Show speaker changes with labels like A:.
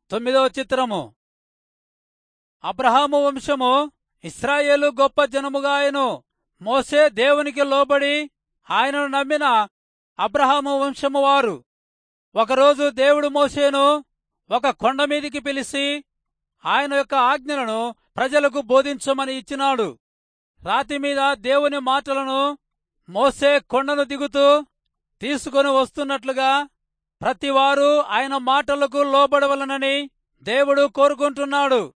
A: తొమ్మిదవ చిత్రము అబ్రహాము వంశము ఇస్రాయేలు గొప్ప జనముగాయను మోసే దేవునికి లోబడి ఆయనను నమ్మిన అబ్రహాము వంశము వారు ఒకరోజు దేవుడు మోసేను ఒక కొండ మీదికి పిలిచి ఆయన యొక్క ఆజ్ఞలను ప్రజలకు బోధించమని ఇచ్చినాడు రాతి మీద దేవుని మాటలను మోసే కొండను దిగుతూ తీసుకొని వస్తున్నట్లుగా ప్రతివారు ఆయన మాటలకు లోబడవలనని దేవుడు కోరుకుంటున్నాడు